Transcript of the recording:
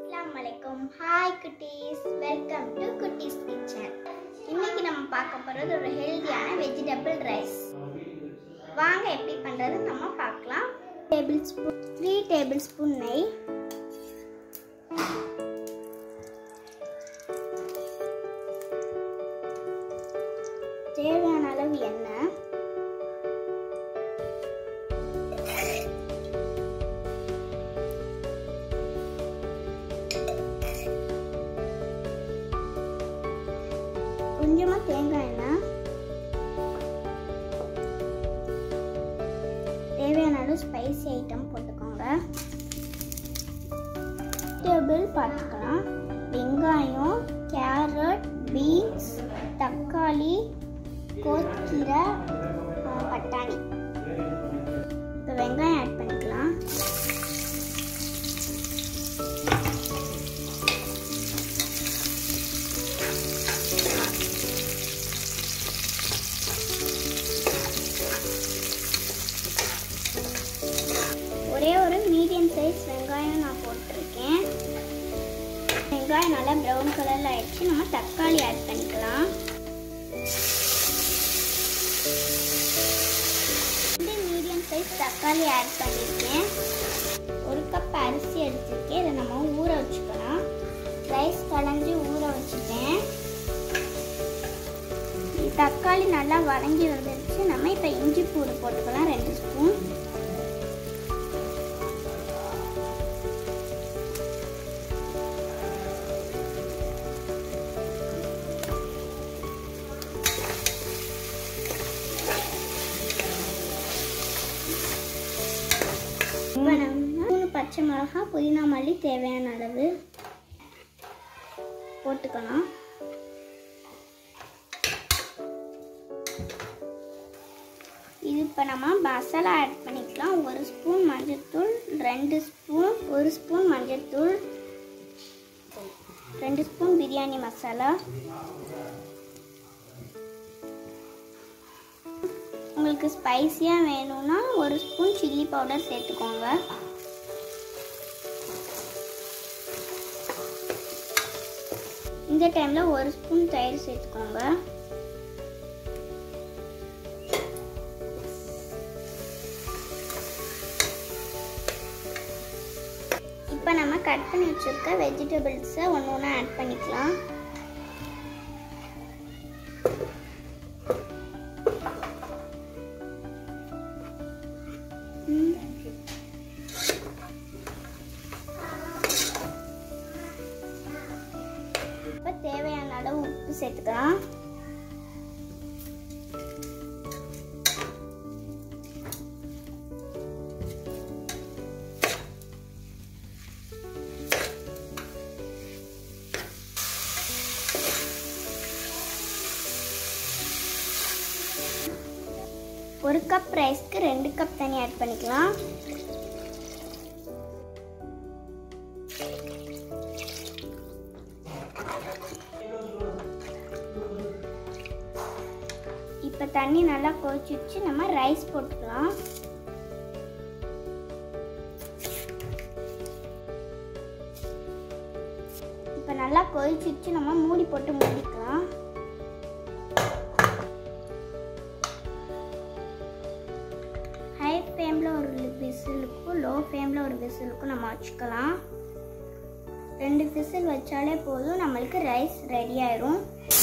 அஸ்ஸலாமு அலைக்கும் ஹாய் குட்டீஸ் வெல்கம் டு குட்டீஸ் கிச்சன் இன்னைக்கு நம்ம பார்க்க போகிறது ஒரு ஹெல்தியான வெஜிடபிள் ரைஸ் வாங்க எப்படி பண்ணுறது நம்ம பார்க்கலாம் tablespoon three tablespoon நெய் தேவையான அளவு எண்ணெய் கொஞ்சமா தேங்காய் எண்ணெய் தேவையான அளவு ஸ்பைசி ஐட்டம் போட்டுக்கோங்க டேபிள் பார்த்துக்கலாம் வெங்காயம் கேரட் பீன்ஸ் தக்காளி கோக்கீரை அஹ், பட்டாணி இப்போ வெங்காயம் ஆட் பண்ணிக்கலாம் ஒரே ஒரு மீடியம் சைஸ் வெங்காயம் நான் போட்டிருக்கேன் வெங்காயம் நல்லா ப்ரௌன் கலரில் ஆயிடுச்சு நம்ம தக்காளி ஆட் பண்ணிக்கலாம் ரெண்டு மீடியம் சைஸ் தக்காளி ஆட் பண்ணியிருக்கேன் ஒரு கப் அரிசி எடுத்திருக்கேன் இதை நம்ம ஊற வச்சுக்கலாம் ரைஸ் கலஞ்சி ஊற வச்சுட்டேன் தக்காளி நல்லா வதங்கி வந்துருச்சு நம்ம இப்போ இஞ்சி பூடு போட்டுக்கலாம் ரெண்டு ஸ்பூன் இப்போ நம்ம மூணு பச்சை மிளகா புதினா மல்லி தேவையான அளவு போட்டுக்கலாம் இது இப்போ நம்ம மசாலா ஆட் பண்ணிக்கலாம் ஒரு ஸ்பூன் மஞ்சள்தூள் ரெண்டு ஸ்பூன் ஒரு ஸ்பூன் மஞ்சள்தூள் ரெண்டு ஸ்பூன் பிரியாணி மசாலா உங்களுக்கு ஸ்பைசியாக வேணும்னா ஒரு ஸ்பூன் சில்லி பவுடர் சேர்த்துக்கோங்க இந்த டைமில் ஒரு ஸ்பூன் தயிர் சேர்த்துக்கோங்க இப்போ நம்ம கட் பண்ணி வச்சுருக்க வெஜிடபிள்ஸை ஒன்று ஒன்று ஆட் பண்ணிக்கலாம் ம். இப்போ தேவையான அளவு உப்பு சேர்த்துக்கலாம் ஒரு கப் ரைஸ்க்கு ரெண்டு கப் தண்ணி ஆட் பண்ணிக்கலாம் இப்போ தண்ணி நல்லா கொதிச்சிடுச்சு நம்ம ரைஸ் போட்டுக்கலாம் இப்போ நல்லா கொதிச்சிடுச்சு நம்ம மூடி போட்டு மூடிக்கலாம் ஹை ஃப்ளேமில் ஒரு விசிலுக்கும் லோ ஃப்ளேமில் ஒரு விசிலுக்கும் நம்ம வச்சுக்கலாம் ரெண்டு விசில் வச்சாலே போதும் நம்மளுக்கு ரைஸ் ரெடி ஆயிரும்